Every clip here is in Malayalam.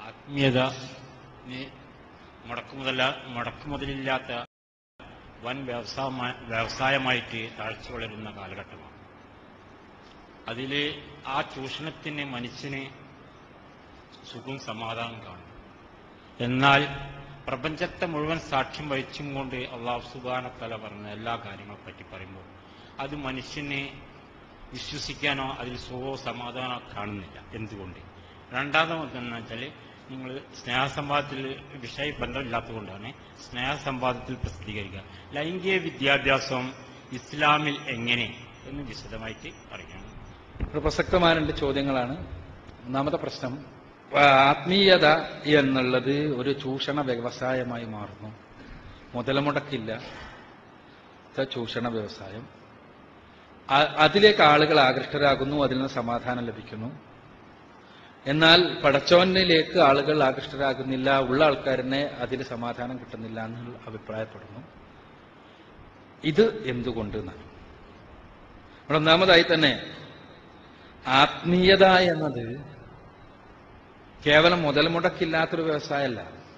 ആത്മീയത മുടക്കുമുതല മുടക്കുമുതലില്ലാത്ത വൻ വ്യവസായ വ്യവസായമായിട്ട് താഴ്ച വളരുന്ന കാലഘട്ടമാണ് അതിൽ ആ ചൂഷണത്തിന് മനുഷ്യന് സുഖവും സമാധാനം കാണും എന്നാൽ പ്രപഞ്ചത്തെ മുഴുവൻ സാക്ഷ്യം വഹിച്ചും കൊണ്ട് അള്ളാഹു സുബാനത്തല പറഞ്ഞ എല്ലാ കാര്യങ്ങളെ പറ്റി പറയുമ്പോൾ അത് മനുഷ്യനെ വിശ്വസിക്കാനോ അതിൽ സുഖമോ സമാധാനമോ കാണുന്നില്ല എന്തുകൊണ്ട് രണ്ടാമതെന്ന് വെച്ചാൽ നിങ്ങൾ സ്നേഹസംവാദത്തിൽ വിഷയ ബന്ധമില്ലാത്തതുകൊണ്ടാണ് സ്നേഹസംവാദത്തിൽ പ്രസിദ്ധീകരിക്കുക ലൈംഗിക വിദ്യാഭ്യാസം ഇസ്ലാമിൽ എങ്ങനെ എന്ന് വിശദമായിട്ട് പറയുകയാണ് ഒരു പ്രസക്തമായ രണ്ട് ചോദ്യങ്ങളാണ് ഒന്നാമത്തെ പ്രശ്നം ആ, ആത്മീയത എന്നുള്ളത് ഒരു ചൂഷണ വ്യവസായമായി മാറുന്നു മുതലമുടക്കില്ല ഇത് ചൂഷണ വ്യവസായം ആ- അതിലേക്ക് ആളുകൾ ആകൃഷ്ടരാകുന്നു അതിൽ നിന്ന് സമാധാനം ലഭിക്കുന്നു എന്നാൽ പടച്ചോനിലേക്ക് ആളുകൾ ആകൃഷ്ടരാകുന്നില്ല ഉള്ള ആൾക്കാരനെ അതിൽ സമാധാനം കിട്ടുന്നില്ല എന്ന് അഭിപ്രായപ്പെടുന്നു ഇത് എന്തുകൊണ്ട് എന്നാണ് ഇവിടെ ഒന്നാമതായി തന്നെ ആത്മീയത എന്നത് കേവലം മുതൽ മുടക്കില്ലാത്തൊരു വ്യവസായമല്ല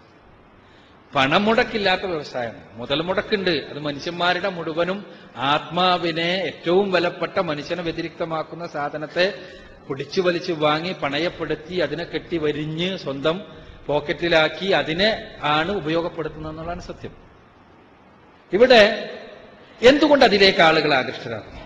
പണം മുടക്കില്ലാത്ത വ്യവസായമാണ് മുതൽ മുടക്കുണ്ട് അത് മനുഷ്യന്മാരുടെ മുഴുവനും ആത്മാവിനെ ഏറ്റവും വിലപ്പെട്ട മനുഷ്യനെ വ്യതിരിക്തമാക്കുന്ന സാധനത്തെ പിടിച്ചു വലിച്ചു വാങ്ങി പണയപ്പെടുത്തി അതിനെ കെട്ടി വരിഞ്ഞ് സ്വന്തം പോക്കറ്റിലാക്കി അതിനെ ആണ് ഉപയോഗപ്പെടുത്തുന്നത് എന്നുള്ളതാണ് സത്യം ഇവിടെ എന്തുകൊണ്ട് അതിലേക്ക് ആളുകൾ ആകൃഷ്ടരാകുന്നു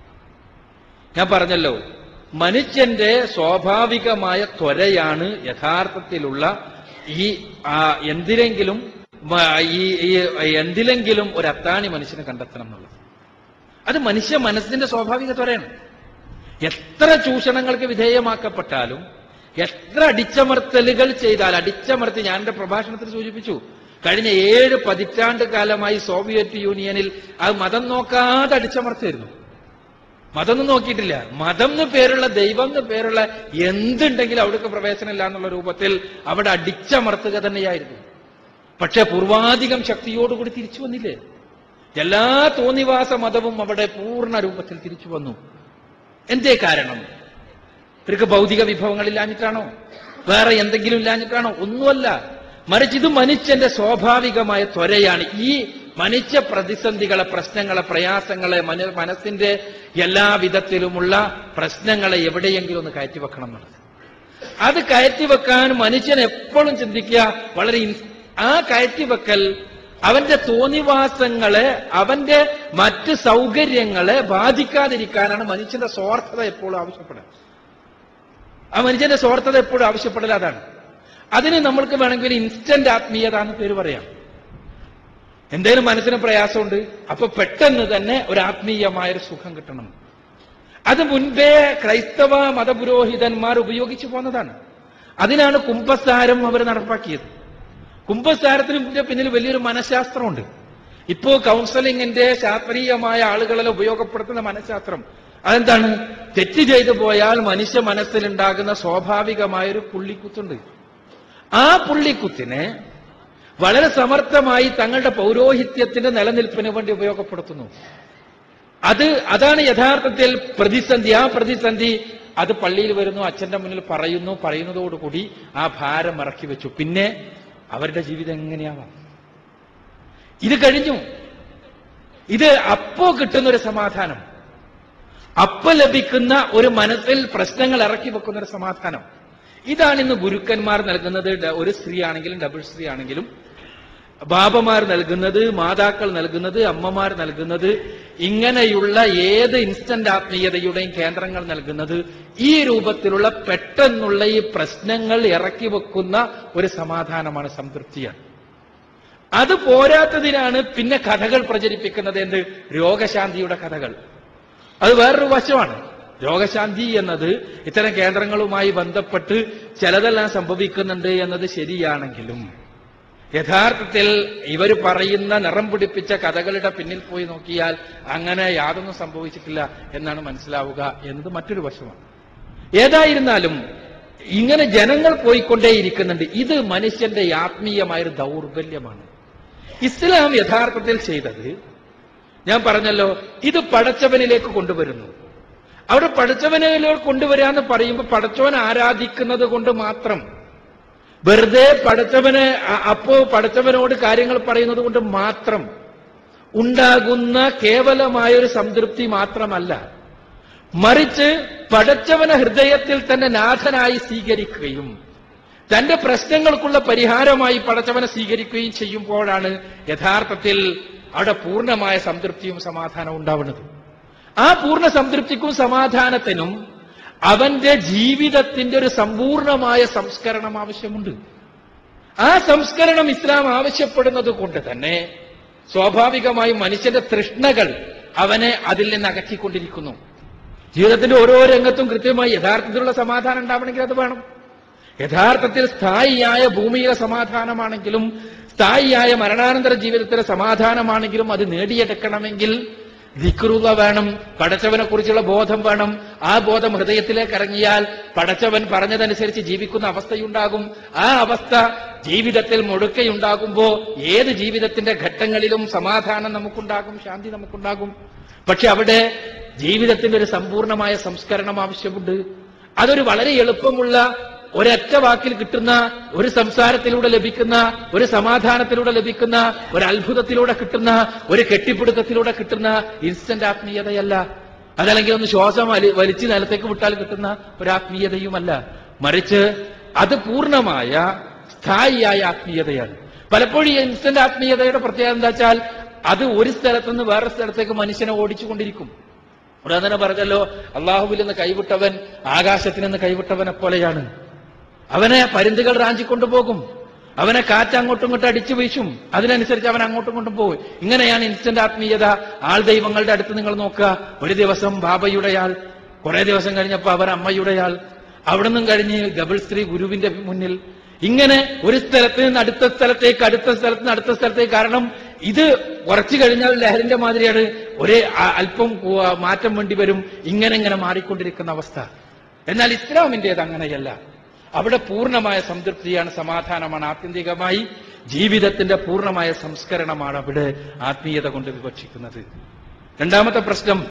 ഞാൻ പറഞ്ഞല്ലോ മനുഷ്യന്റെ സ്വാഭാവികമായ ത്വരയാണ് യഥാർത്ഥത്തിലുള്ള ഈ ആ, എന്തിലെങ്കിലും മ- ഈ ഈ എന്തിലെങ്കിലും ഒരു അത്താണി മനുഷ്യന് കണ്ടെത്തണം എന്നുള്ളത് അത് മനുഷ്യ മനസ്സിന്റെ സ്വാഭാവിക ത്വരയാണ് എത്ര ചൂഷണങ്ങൾക്ക് വിധേയമാക്കപ്പെട്ടാലും എത്ര അടിച്ചമർത്തലുകൾ ചെയ്താൽ അടിച്ചമർത്തി ഞാൻ എന്റെ പ്രഭാഷണത്തിൽ സൂചിപ്പിച്ചു കഴിഞ്ഞ ഏഴ് പതിറ്റാണ്ട് കാലമായി സോവിയറ്റ് യൂണിയനിൽ അത് മതം നോക്കാതെ അടിച്ചമർത്തായിരുന്നു മതം ഒന്നും നോക്കിയിട്ടില്ല മതം എന്ന് പേരുള്ള ദൈവം എന്ന് പേരുള്ള എന്തുണ്ടെങ്കിലും അവിടേക്ക് പ്രവേശനമില്ല എന്നുള്ള രൂപത്തിൽ അവിടെ അടിച്ചമർത്തുക തന്നെയായിരുന്നു പക്ഷെ പൂർവാധികം ശക്തിയോടുകൂടി തിരിച്ചു വന്നില്ലേ എല്ലാ തോന്നിവാസ മതവും അവിടെ പൂർണ്ണ രൂപത്തിൽ തിരിച്ചു വന്നു എന്തേ കാരണം ഇവർക്ക് ഭൗതിക വിഭവങ്ങൾ ഇല്ലാഞ്ഞിട്ടാണോ വേറെ എന്തെങ്കിലും ഇല്ലാഞ്ഞിട്ടാണോ ഒന്നുമല്ല മറിച്ച് ഇത് മനുഷ്യന്റെ സ്വാഭാവികമായ ത്വരയാണ് ഈ മനുഷ്യ പ്രതിസന്ധികളെ പ്രശ്നങ്ങളെ പ്രയാസങ്ങളെ മനു- മനസ്സിന്റെ എല്ലാ വിധത്തിലുമുള്ള പ്രശ്നങ്ങളെ എവിടെയെങ്കിലും ഒന്ന് കയറ്റിവെക്കണം എന്നുള്ളത് അത് കയറ്റിവെക്കാൻ മനുഷ്യൻ എപ്പോഴും ചിന്തിക്കുക വളരെ ഇൻ- ആ കയറ്റിവെക്കൽ അവന്റെ തോന്നിവാസങ്ങളെ അവന്റെ മറ്റ് സൗകര്യങ്ങളെ ബാധിക്കാതിരിക്കാനാണ് മനുഷ്യന്റെ സ്വാർത്ഥത എപ്പോഴും ആവശ്യപ്പെടുക ആ മനുഷ്യന്റെ സ്വാർത്ഥത എപ്പോഴും ആവശ്യപ്പെടൽ അതാണ് അതിന് നമ്മൾക്ക് വേണമെങ്കിൽ ഇൻസ്റ്റന്റ് ആത്മീയത എന്ന് പേര് പറയാം എന്തേലും മനസ്സിന് പ്രയാസമുണ്ട് അപ്പൊ പെട്ടെന്ന് തന്നെ ഒരു ആത്മീയമായ ഒരു സുഖം കിട്ടണം അത് മുൻപേ ക്രൈസ്തവ മതപുരോഹിതന്മാർ ഉപയോഗിച്ചു പോന്നതാണ് അതിനാണ് കുംഭസാരം അവർ നടപ്പാക്കിയത് കുംഭസാരത്തിന് പിന്നിൽ വലിയൊരു മനഃശാസ്ത്രമുണ്ട് ഇപ്പോ കൗൺസിലിംഗിന്റെ ശാസ്ത്രീയമായ ആളുകളെ ഉപയോഗപ്പെടുത്തുന്ന മനഃശാസ്ത്രം അതെന്താണ് തെറ്റ് ചെയ്തു പോയാൽ മനുഷ്യ മനസ്സിലുണ്ടാകുന്ന സ്വാഭാവികമായൊരു പുള്ളിക്കുത്തുണ്ട് ആ പുള്ളിക്കുത്തിനെ വളരെ സമർത്ഥമായി തങ്ങളുടെ പൗരോഹിത്യത്തിന്റെ നിലനിൽപ്പിന് വേണ്ടി ഉപയോഗപ്പെടുത്തുന്നു അത് അതാണ് യഥാർത്ഥത്തിൽ പ്രതിസന്ധി ആ പ്രതിസന്ധി അത് പള്ളിയിൽ വരുന്നു അച്ഛന്റെ മുന്നിൽ പറയുന്നു പറയുന്നതോടുകൂടി ആ ഭാരം ഇറക്കി വെച്ചു പിന്നെ അവരുടെ ജീവിതം എങ്ങനെയാവാം ഇത് കഴിഞ്ഞു ഇത് അപ്പോ കിട്ടുന്ന ഒരു സമാധാനം അപ്പ ലഭിക്കുന്ന ഒരു മനസ്സിൽ പ്രശ്നങ്ങൾ ഇറക്കി വെക്കുന്ന ഒരു സമാധാനം ഇതാണ് ഇന്ന് ഗുരുക്കന്മാർ നൽകുന്നത് ഡ- ഒരു സ്ത്രീ ആണെങ്കിലും ഡബിൾ സ്ത്രീ ആണെങ്കിലും ബാബമാർ നൽകുന്നത് മാതാക്കൾ നൽകുന്നത് അമ്മമാർ നൽകുന്നത് ഇങ്ങനെയുള്ള ഏത് ഇൻസ്റ്റന്റ് ആത്മീയതയുടെയും കേന്ദ്രങ്ങൾ നൽകുന്നത് ഈ രൂപത്തിലുള്ള പെട്ടെന്നുള്ള ഈ പ്രശ്നങ്ങൾ ഇറക്കി വെക്കുന്ന ഒരു സമാധാനമാണ് സംതൃപ്തിയാണ് അത് പോരാത്തതിനാണ് പിന്നെ കഥകൾ പ്രചരിപ്പിക്കുന്നത് എന്ത് രോഗശാന്തിയുടെ കഥകൾ അത് വേറൊരു വശമാണ് രോഗശാന്തി എന്നത് ഇത്തരം കേന്ദ്രങ്ങളുമായി ബന്ധപ്പെട്ട് ചിലതെല്ലാം സംഭവിക്കുന്നുണ്ട് എന്നത് ശരിയാണെങ്കിലും യഥാർത്ഥത്തിൽ ഇവർ പറയുന്ന നിറം പിടിപ്പിച്ച കഥകളുടെ പിന്നിൽ പോയി നോക്കിയാൽ അങ്ങനെ യാതൊന്നും സംഭവിച്ചിട്ടില്ല എന്നാണ് മനസ്സിലാവുക എന്നത് മറ്റൊരു വശമാണ് ഏതായിരുന്നാലും ഇങ്ങനെ ജനങ്ങൾ പോയിക്കൊണ്ടേയിരിക്കുന്നുണ്ട് ഇത് മനുഷ്യന്റെ ആത്മീയമായൊരു ദൗർബല്യമാണ് ഇസ്ലാം യഥാർത്ഥത്തിൽ ചെയ്തത് ഞാൻ പറഞ്ഞല്ലോ ഇത് പടച്ചവനിലേക്ക് കൊണ്ടുവരുന്നു അവിടെ പടച്ചവനിലേക്ക് കൊണ്ടുവരാന്ന് പറയുമ്പോൾ പടച്ചവൻ ആരാധിക്കുന്നത് കൊണ്ട് മാത്രം വെറുതെ പടച്ചവന് അ- അപ്പോ പടച്ചവനോട് കാര്യങ്ങൾ പറയുന്നത് കൊണ്ട് മാത്രം ഉണ്ടാകുന്ന കേവലമായ ഒരു സംതൃപ്തി മാത്രമല്ല മറിച്ച് പടച്ചവന ഹൃദയത്തിൽ തന്നെ നാഥനായി സ്വീകരിക്കുകയും തന്റെ പ്രശ്നങ്ങൾക്കുള്ള പരിഹാരമായി പടച്ചവനെ സ്വീകരിക്കുകയും ചെയ്യുമ്പോഴാണ് യഥാർത്ഥത്തിൽ അവിടെ പൂർണ്ണമായ സംതൃപ്തിയും സമാധാനവും ഉണ്ടാവുന്നത് ആ പൂർണ്ണ സംതൃപ്തിക്കും സമാധാനത്തിനും അവന്റെ ജീവിതത്തിന്റെ ഒരു സമ്പൂർണമായ സംസ്കരണം ആവശ്യമുണ്ട് ആ സംസ്കരണം ഇസ്ലാം ആവശ്യപ്പെടുന്നത് കൊണ്ട് തന്നെ സ്വാഭാവികമായും മനുഷ്യന്റെ തൃഷ്ണകൾ അവനെ അതിൽ നിന്ന് അകറ്റിക്കൊണ്ടിരിക്കുന്നു ജീവിതത്തിന്റെ ഓരോ രംഗത്തും കൃത്യമായി യഥാർത്ഥത്തിലുള്ള സമാധാനം ഉണ്ടാവണമെങ്കിൽ അത് വേണം യഥാർത്ഥത്തിൽ സ്ഥായിയായ ഭൂമിയിലെ സമാധാനമാണെങ്കിലും സ്ഥായിയായ മരണാനന്തര ജീവിതത്തിലെ സമാധാനമാണെങ്കിലും അത് നേടിയെടുക്കണമെങ്കിൽ ദിക്റുക വേണം പടച്ചവനെ കുറിച്ചുള്ള ബോധം വേണം ആ ബോധം ഹൃദയത്തിലേക്ക് ഇറങ്ങിയാൽ പടച്ചവൻ പറഞ്ഞതനുസരിച്ച് ജീവിക്കുന്ന അവസ്ഥയുണ്ടാകും ആ അവസ്ഥ ജീവിതത്തിൽ മുഴുക്കയുണ്ടാകുമ്പോ ഏത് ജീവിതത്തിന്റെ ഘട്ടങ്ങളിലും സമാധാനം നമുക്കുണ്ടാകും ശാന്തി നമുക്കുണ്ടാകും പക്ഷെ അവിടെ ജീവിതത്തിന്റെ ഒരു സമ്പൂർണമായ സംസ്കരണം ആവശ്യമുണ്ട് അതൊരു വളരെ എളുപ്പമുള്ള ഒരൊറ്റ വാക്കിൽ കിട്ടുന്ന ഒരു സംസാരത്തിലൂടെ ലഭിക്കുന്ന ഒരു സമാധാനത്തിലൂടെ ലഭിക്കുന്ന ഒരു അത്ഭുതത്തിലൂടെ കിട്ടുന്ന ഒരു കെട്ടിപ്പിടുത്തത്തിലൂടെ കിട്ടുന്ന ഇൻസ്റ്റന്റ് ആത്മീയതയല്ല അതല്ലെങ്കിൽ ഒന്ന് ശ്വാസം വലി വലിച്ച് നിലത്തേക്ക് വിട്ടാൽ കിട്ടുന്ന ഒരു ആത്മീയതയുമല്ല മറിച്ച് അത് പൂർണ്ണമായ സ്ഥായിയായ ആത്മീയതയാണ് പലപ്പോഴും ഈ ഇൻസ്റ്റന്റ് ആത്മീയതയുടെ പ്രത്യേകത എന്താ വെച്ചാൽ അത് ഒരു സ്ഥലത്ത് നിന്ന് വേറെ സ്ഥലത്തേക്ക് മനുഷ്യനെ ഓടിച്ചുകൊണ്ടിരിക്കും ഉടനെ തന്നെ പറഞ്ഞല്ലോ അള്ളാഹുവിൽ നിന്ന് കൈവിട്ടവൻ ആകാശത്തിൽ നിന്ന് കൈവിട്ടവനെ പോലെയാണ് അവനെ പരുന്തുകൾ റാഞ്ചിക്കൊണ്ടുപോകും അവനെ കാറ്റ് അങ്ങോട്ടും ഇങ്ങോട്ടും അടിച്ചു വീശും അതിനനുസരിച്ച് അവൻ അങ്ങോട്ടും ഇങ്ങോട്ടും പോകും ഇങ്ങനെയാണ് ഇൻസ്റ്റന്റ് ആത്മീയത ആൾ ദൈവങ്ങളുടെ അടുത്ത് നിങ്ങൾ നോക്കുക ഒരു ദിവസം ബാബയുടെയാൾ കുറെ ദിവസം കഴിഞ്ഞപ്പോൾ അവർ അമ്മയുടെയാൾ അവിടെ നിന്നും കഴിഞ്ഞ് ഗബിൾ സ്ത്രീ ഗുരുവിന്റെ മുന്നിൽ ഇങ്ങനെ ഒരു സ്ഥലത്ത് നിന്ന് അടുത്ത സ്ഥലത്തേക്ക് അടുത്ത സ്ഥലത്ത് നിന്ന് അടുത്ത സ്ഥലത്തേക്ക് കാരണം ഇത് കുറച്ചു കഴിഞ്ഞാൽ ലഹരിന്റെ മാതിരിയാണ് ഒരേ ആ- അല്പം കു- മാറ്റം വേണ്ടി വരും ഇങ്ങനെ ഇങ്ങനെ മാറിക്കൊണ്ടിരിക്കുന്ന അവസ്ഥ എന്നാൽ ഇസ്ലാമിന്റേത് അങ്ങനെയല്ല അവിടെ പൂർണ്ണമായ സംതൃപ്തിയാണ് സമാധാനമാണ് ആത്യന്തികമായി ജീവിതത്തിന്റെ പൂർണ്ണമായ സംസ്കരണമാണ് അവിടെ ആത്മീയത കൊണ്ട് വിവക്ഷിക്കുന്നത് രണ്ടാമത്തെ പ്രശ്നം